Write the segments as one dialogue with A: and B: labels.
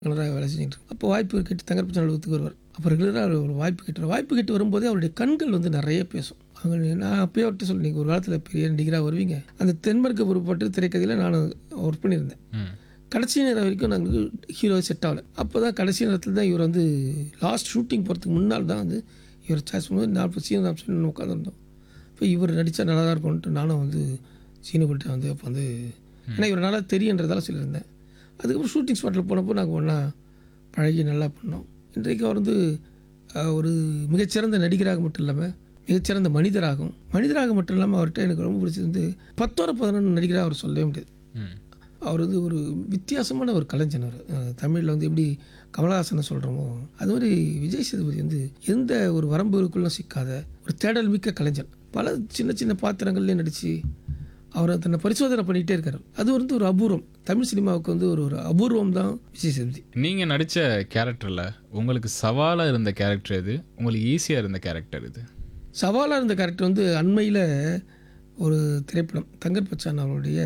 A: ரெகுலராக வேலை செஞ்சுட்டு இருக்கோம். அப்போ வாய்ப்பு கேட்டு தங்கர்பச்சி அலுவலகத்துக்கு வருவார் அப்போ ரெகுலராக ஒரு வாய்ப்பு கேட்டு வாய்ப்பு கேட்டு வரும்போதே அவருடைய கண்கள் வந்து நிறைய பேசும் அவங்க நான் அப்பயே அவர்கிட்ட சொல்லி நீங்கள் ஒரு காலத்தில் பெரிய நடிகராக வருவீங்க அந்த தென்மேற்கு பொறுப்பட்டு திரைக்கதையில் நான் ஒர்க் பண்ணியிருந்தேன்
B: ம்
A: கடைசி நேரம் வரைக்கும் நாங்கள் ஹீரோ செட் ஆகலை அப்போ தான் கடைசி நேரத்தில் தான் இவர் வந்து லாஸ்ட் ஷூட்டிங் போகிறதுக்கு முன்னால் தான் வந்து இவர் சாய்ஸ் பண்ணும்போது நாற்பது சீன் ஆப்ஷன் உட்காந்துருந்தோம் இப்போ இவர் நடித்தா நல்லா தான் இருக்கும்ன்ட்டு நானும் வந்து சீனுக்கிட்ட வந்து அப்போ வந்து ஏன்னா இவர் நல்லா தெரியுன்றதால சொல்லியிருந்தேன் அதுக்கப்புறம் ஷூட்டிங் ஸ்பாட்டில் போனப்போ நாங்கள் ஒன்றா பழகி நல்லா பண்ணோம் இன்றைக்கு அவர் வந்து அஹ், ஒரு மிகச்சிறந்த நடிகராக மட்டும் இல்லாமல் மிகச்சிறந்த மனிதராகும் மனிதராக மட்டும் இல்லாமல் அவர்கிட்ட எனக்கு ரொம்ப பிடிச்சது வந்து பத்தோட பதினொன்று நடிகராக அவர் சொல்லவே முடியாது
B: ம்
A: அவர் வந்து ஒரு வித்தியாசமான ஒரு கலைஞன் அவர் தமிழில் வந்து எப்படி கமலஹாசனை சொல்கிறோமோ அது மாதிரி விஜய் சேதுபதி வந்து எந்த ஒரு வரம்புக்குள்ளும் சிக்காத ஒரு தேடல் மிக்க கலைஞன் பல சின்ன சின்ன பாத்திரங்கள்லேயும் நடித்து அவர் தன்னை பரிசோதனை பண்ணிகிட்டே இருக்காரு அது வந்து ஒரு அபூர்வம் தமிழ் சினிமாவுக்கு வந்து ஒரு ஒரு அபூர்வம் தான் விஜய் சேதுபதி
B: நீங்க நடிச்ச கேரக்டர்ல உங்களுக்கு சவாலா இருந்த கேரக்டர் எது உங்களுக்கு ஈஸியா இருந்த கேரக்டர் எது
A: சவாலாக இருந்த கேரக்டர் வந்து அண்மையில் ஒரு திரைப்படம் தங்கர் பச்சான் அவருடைய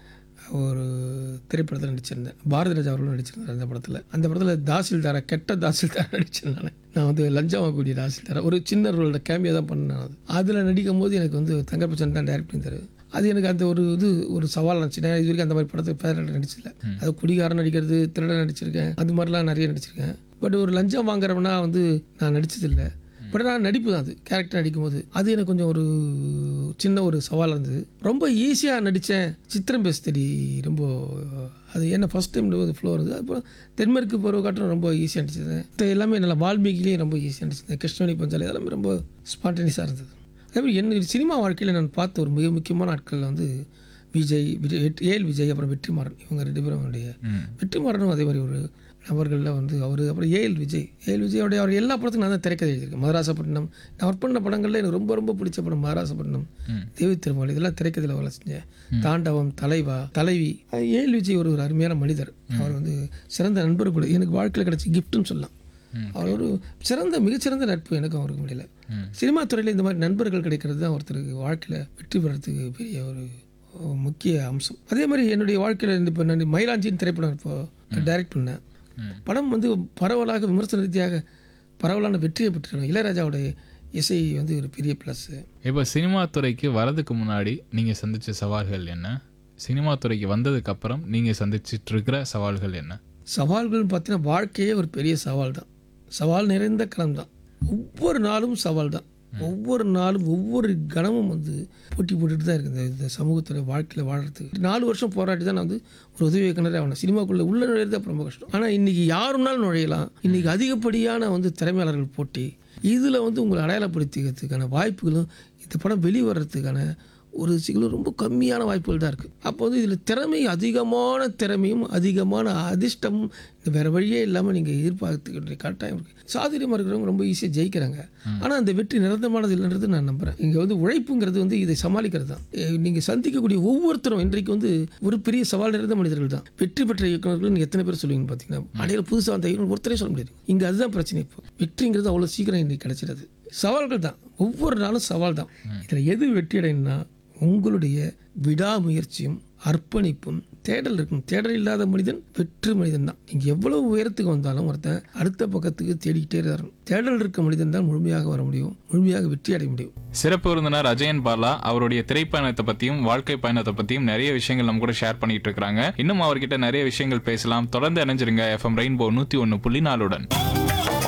A: ஒரு திரைப்படத்தில் நடிச்சிருந்தேன் பாரதி ராஜா அவர்களும் நடிச்சிருந்தார் அந்த படத்தில் அந்த படத்தில் தாசில்தாரா கெட்ட தாசில்தாரா நடிச்சிருந்தாங்க நான் வந்து லஞ்சம் வாங்கக்கூடிய தாசில்தாரா ஒரு சின்ன ரோலோட கேமியா தான் பண்ணேன் அது அதில் நடிக்கும் போது எனக்கு வந்து தங்கர் பச்சான் தான் டைரக்ட் பண்ணி தருது அது எனக்கு அந்த ஒரு இது ஒரு சவால் இருந்துச்சு நான் இது வரைக்கும் அந்த மாதிரி படத்துக்கு பேரில் நடிச்சதில்ல அது குடிகாரன் நடிக்கிறது திருடன் நடிச்சிருக்கேன் அது மாதிரிலாம் நிறைய நடிச்சிருக்கேன் பட் ஒரு லஞ்சம் வாங்குறவனா வந்து நான் நடிச்சதில்லை பட் நான் நடிப்பு தான் அது கேரக்டர் நடிக்கும்போது அது எனக்கு கொஞ்சம் ஒரு சின்ன ஒரு சவால் இருந்தது ரொம்ப ஈஸியாக நடித்தேன் சித்திரம் பேசுதடி ரொம்ப அது என்ன ஃபஸ்ட் டைம் ஃப்ளோ இருந்தது அப்புறம் தென்மேற்கு பருவ காட்டும் ரொம்ப ஈஸியாக நடிச்சிருந்தேன் மத்த எல்லாமே நல்லா வால்மீகிலையும் ரொம்ப ஈஸியாக நடிச்சிருந்தேன் கிருஷ்ணவேணி பஞ்சாலி எல்லாமே ரொம்ப ஸ்பான்டேனியஸாக இருந்தது அதே மாதிரி என்ன சினிமா வாழ்க்கையில் நான் பார்த்த ஒரு மிக முக்கியமான ஆட்களில் வந்து விஜய் விஜய் வெற்றி- ஏஎல் விஜய் அப்புறம் வெற்றிமாறன் இவங்க ரெண்டு பேரும் அவருடைய
B: ம்
A: வெற்றிமாறனும் அதே மாதிரி ஒரு நபர்களில் வந்து அவர் அப்புறம் ஏஎல் விஜய் ஏஎல் விஜயோடைய அவர் எல்லா படத்துக்கும் நான் தான் திரைக்கதை எழுதியிருக்கேன் மதராசப்பட்டினம் நான் ஒர்க் பண்ண படங்களில் எனக்கு ரொம்ப ரொம்ப பிடிச்ச படம் மதராசப்பட்டினம்
B: ம்.
A: தேவி திருமலை இதெல்லாம் திரைக்கதையில் வேலை செஞ்சேன் தாண்டவம் தலைவா தலைவி ஏஎல் விஜய் ஒரு ஒரு அருமையான மனிதர் அவர் வந்து சிறந்த நண்பர் கூட எனக்கு வாழ்க்கையில் கிடைச்ச கிஃப்ட்னு சொல்லலாம்
B: ம்.
A: அவர் ஒரு சிறந்த மிகச்சிறந்த நட்பு எனக்கும் அவருக்கு முடியல
B: ம்.
A: சினிமா துறையில் இந்த மாதிரி நண்பர்கள் கிடைக்கிறது தான் ஒருத்தருக்கு வாழ்க்கையில் வெற்றி பெறத்துக்கு பெரிய ஒரு ஒரு முக்கிய அம்சம் அதே மாதிரி என்னுடைய வாழ்க்கையில் இப்போ நான் மயிலாஞ்சின்னு திரைப்படம் இப்போ டைரக்ட் பண்ணேன்
B: ம்.
A: படம் வந்து பரவலாக விமர்சன ரீதியாக பரவலான வெற்றியை பெற்றிருக்காங்க இளையராஜாவுடைய இசை வந்து ஒரு பெரிய ப்ளஸ்
B: இப்போ சினிமா துறைக்கு வரதுக்கு முன்னாடி நீங்க சந்திச்ச சவால்கள் என்ன சினிமா துறைக்கு வந்ததுக்கு அப்புறம் நீங்க சந்திச்சிட்டு இருக்கிற சவால்கள் என்ன
A: சவால்கள்னு பார்த்தீங்கன்னா வாழ்க்கையே ஒரு பெரிய சவால் தான் சவால் நிறைந்த களம் தான் ஒவ்வொரு நாளும் சவால் தான் ஒவ்வொரு நாளும் ஒவ்வொரு கணமும் வந்து போட்டி போட்டுட்டு தான் இருக்குது இந்த சமூகத்தில் வாழ்க்கையில் வாழறதுக்கு நாலு வருஷம் போராட்டி தான் நான் வந்து ஒரு உதவி இயக்குனரே ஆகணும் சினிமாக்குள்ளே உள்ள நுழையிறது தான் ரொம்ப கஷ்டம் ஆனால் இன்றைக்கி யாருனாலும் நுழையலாம் இன்றைக்கி அதிகப்படியான வந்து திறமையாளர்கள் போட்டி இதில் வந்து உங்களை அடையாளப்படுத்திக்கிறதுக்கான வாய்ப்புகளும் இந்த படம் வெளிவரத்துக்கான ஒரு சிக்கலும் ரொம்ப கம்மியான வாய்ப்புகள் தான் இருக்குது அப்போ வந்து இதில் திறமை அதிகமான திறமையும் அதிகமான அதிர்ஷ்டமும் இந்த வேறு வழியே இல்லாமல் நீங்கள் எதிர்பார்த்துக்கிற கட்டாயம் இருக்குது சாதுரியமாக இருக்கிறவங்க ரொம்ப ஈஸியாக ஜெயிக்கிறாங்க ஆனால் அந்த வெற்றி நிரந்தரமானது இல்லைன்றது நான் நம்புகிறேன் இங்கே வந்து உழைப்புங்கிறது வந்து இதை சமாளிக்கிறது தான் நீங்கள் சந்திக்கக்கூடிய ஒவ்வொருத்தரும் இன்றைக்கு வந்து ஒரு பெரிய சவால் நிறைந்த மனிதர்கள் தான் வெற்றி பெற்ற இயக்குநர்கள் நீங்கள் எத்தனை பேர் சொல்லுவீங்கன்னு பார்த்தீங்கன்னா அடையில புதுசாக வந்த இயக்குனர் ஒருத்தரே சொல்ல முடியாது இங்கே அதுதான் பிரச்சனை இப்போ வெற்றிங்கிறது அவ்வளோ சீக்கிரம் இன்னைக்கு கிடைச்சிடாது சவால்கள் தான் ஒவ்வொரு நாளும் சவால் தான் இதில் எது வெற்றி அடையணும்னா உங்களுடைய விடாமுயற்சியும் அர்ப்பணிப்பும் தேடல் இருக்கும் தேடல் இல்லாத மனிதன் வெற்று மனிதன் தான் நீங்கள் எவ்வளவு உயரத்துக்கு வந்தாலும் ஒருத்தன் அடுத்த பக்கத்துக்கு தேடிக்கிட்டே இருக்கணும் தேடல் இருக்க மனிதன் தான் முழுமையாக வர முடியும் முழுமையாக வெற்றி அடைய முடியும்
B: சிறப்பு விருந்தினர் அஜயன் பாலா அவருடைய திரைப்பயணத்தை பத்தியும் வாழ்க்கை பயணத்தை பத்தியும் நிறைய விஷயங்கள் நம்ம கூட ஷேர் பண்ணிட்டு இருக்காங்க இன்னும் அவர்கிட்ட நிறைய விஷயங்கள் பேசலாம் தொடர்ந்து இணைஞ்சிருங்க எஃப்எம் ரெயின்போ நூத்தி ஒன்னு புள்ளி நாலுடன்